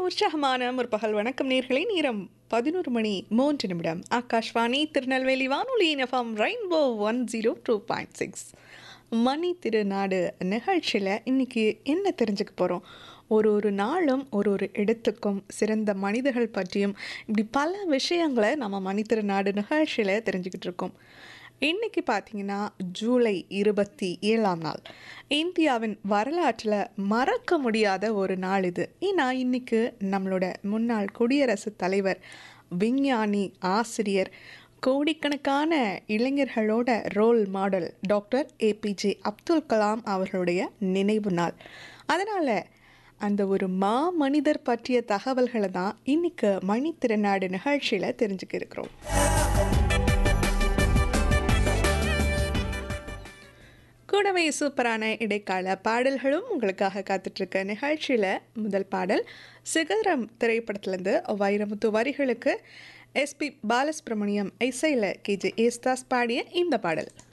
உற்சாகமான முற்பகல் வணக்கம் நேர்களை நேரம் பதினோரு மணி மூன்று நிமிடம் ஆகாஷ்வாணி திருநெல்வேலி வானொலியின் FM rainbow one zero two point six மணி திருநாடு நிகழ்ச்சியில் இன்னைக்கு என்ன தெரிஞ்சுக்க போகிறோம் ஒரு ஒரு நாளும் ஒரு ஒரு இடத்துக்கும் சிறந்த மனிதர்கள் பற்றியும் இப்படி பல விஷயங்களை நம்ம மணி திருநாடு நிகழ்ச்சியில் தெரிஞ்சுக்கிட்டு இருக்கோம் இன்னைக்கு பார்த்தீங்கன்னா ஜூலை இருபத்தி ஏழாம் நாள் இந்தியாவின் வரலாற்றில் மறக்க முடியாத ஒரு நாள் இது ஏன்னா இன்னைக்கு நம்மளோட முன்னாள் குடியரசுத் தலைவர் விஞ்ஞானி ஆசிரியர் கோடிக்கணக்கான இளைஞர்களோட role model doctor A P J Abdul Kalam அவர்களுடைய நினைவு நாள் அதனால் அந்த ஒரு மா மனிதர் பற்றிய தகவல்களை தான் இன்னைக்கு மணி திருநாடு நிகழ்ச்சியில் தெரிஞ்சுக்க இருக்கிறோம் கூடவே சூப்பரான இடைக்கால பாடல்களும் உங்களுக்காக காத்துட்ருக்க நிகழ்ச்சியில் முதல் பாடல் சிகரம் திரைப்படத்திலேருந்து வைரமுத்து வரிகளுக்கு எஸ்பி பாலசுப்ரமணியம் இசையில் கேஜே ஏஸ்தாஸ் பாடிய இந்த பாடல்